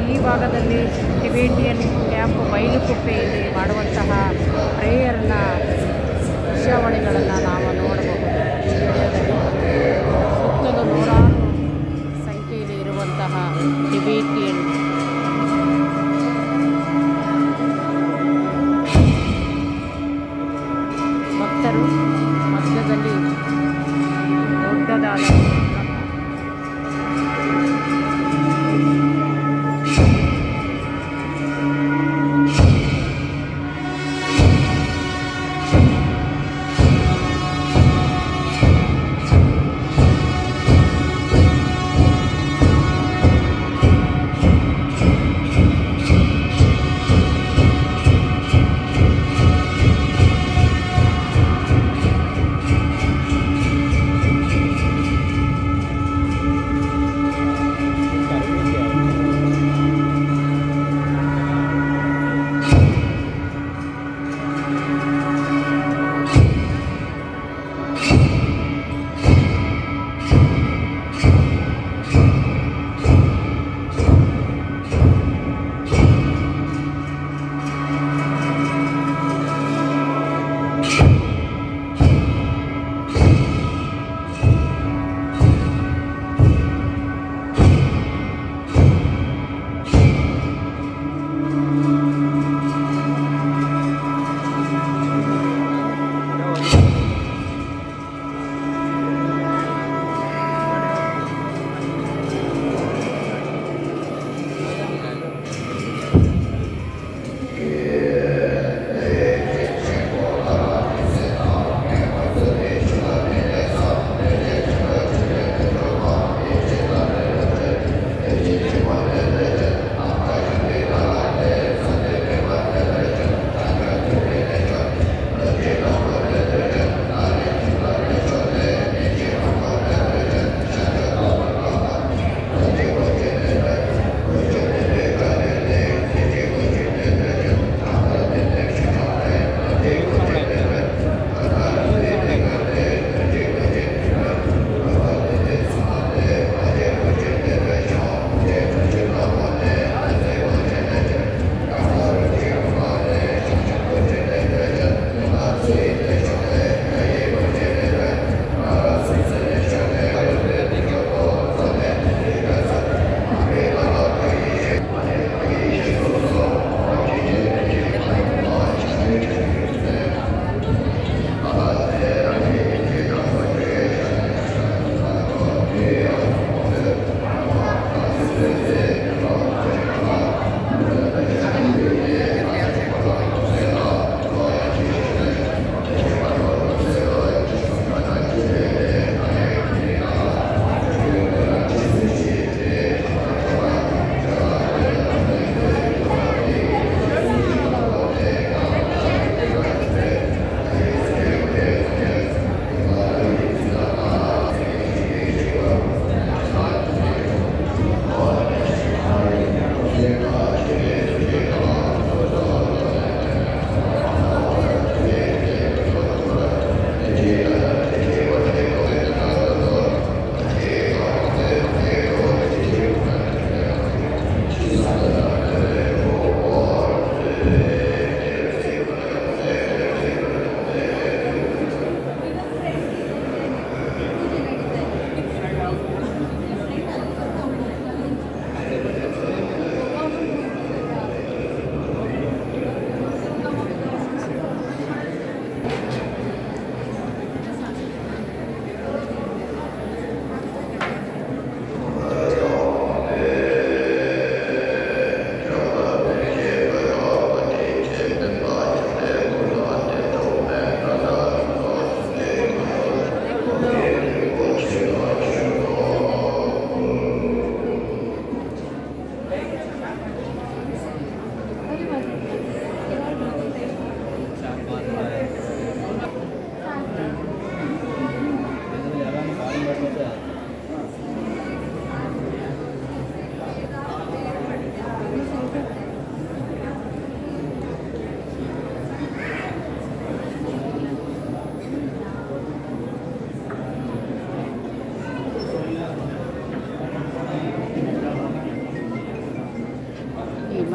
ಈ ಭಾಗದಲ್ಲಿ Tibetan camp ಬೈಲುಕುಪ್ಪೆಯಲ್ಲಿ ಮಾಡುವಂತಹ ಪ್ರೇಯರ್ನ ದೃಶ್ಯಾವಳಿಗಳನ್ನು ನಾವು ನೋಡಬಹುದು ಈ ವಿಡಿಯೋದಲ್ಲಿ ಸುತ್ತಲೂ ನೂರಾರು ಸಂಖ್ಯೆಯಲ್ಲಿ ಇರುವಂತಹ ಟಿಬೇಟಿಯನ್ ಭಕ್ತರು ಮಧ್ಯದಲ್ಲಿ ದೊಡ್ಡದಾದ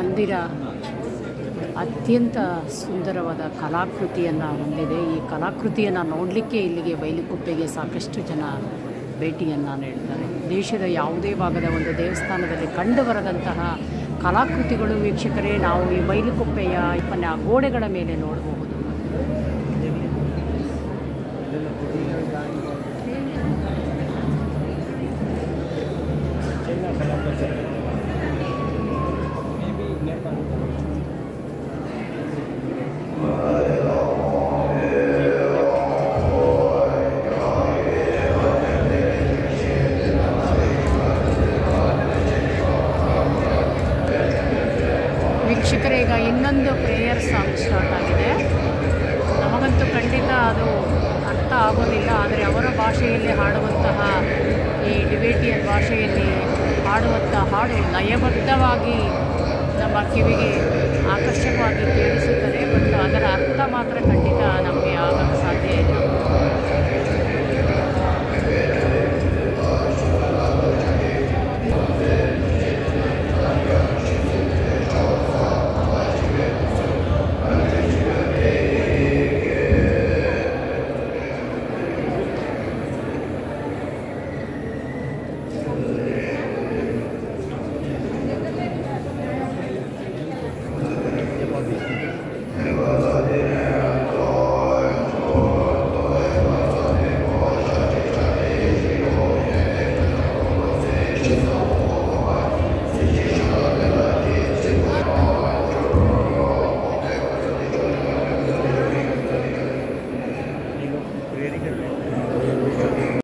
ಮಂದಿರ ಅತ್ಯಂತ ಸುಂದರವಾದ ಕಲಾಕೃತಿಯನ್ನು ಹೊಂದಿದೆ ಈ ಕಲಾಕೃತಿಯನ್ನು ನೋಡಲಿಕ್ಕೆ ಇಲ್ಲಿಗೆ ಬೈಲುಕುಪ್ಪೆಗೆ ಸಾಕಷ್ಟು ಜನ ಭೇಟಿಯನ್ನು ನೀಡ್ತಾರೆ ದೇಶದ ಯಾವುದೇ ಭಾಗದ ಒಂದು ದೇವಸ್ಥಾನದಲ್ಲಿ ಕಂಡುಬರದಂತಹ ಕಲಾಕೃತಿಗಳು ವೀಕ್ಷಕರೇ ನಾವು ಈ ಬೈಲುಕುಪ್ಪೆಯ ಇಪ್ಪನ ಗೋಡೆಗಳ ಮೇಲೆ ನೋಡಬಹುದು ವೀಕ್ಷಕರೇ ಈಗ ಇನ್ನೊಂದು ಪ್ರೇಯರ್ ಸಾಂಗ್ ಸ್ಟಾರ್ಟ್ ಆಗಿದೆ ನಮಗಂತೂ ಖಂಡಿತ ಅದು ಅರ್ಥ ಆಗೋದಿಲ್ಲ ಆದರೆ ಅವರ ಭಾಷೆಯಲ್ಲಿ ಹಾಡುವಂತಹ ಈ ಡಿಬೇಟಿಯನ್ ಭಾಷೆಯಲ್ಲಿ ಹಾಡುವಂಥ ಹಾಡು ಲಯಬದ್ಧವಾಗಿ ನಮ್ಮ ಕಿವಿಗೆ ಆಕರ್ಷಕವಾಗಿ ಕೇಳಿಸುತ್ತದೆ ಬಟ್ ಅದರ ಅರ್ಥ ಮಾತ್ರ ಖಂಡಿತ ನಮಗೆ ಆಗ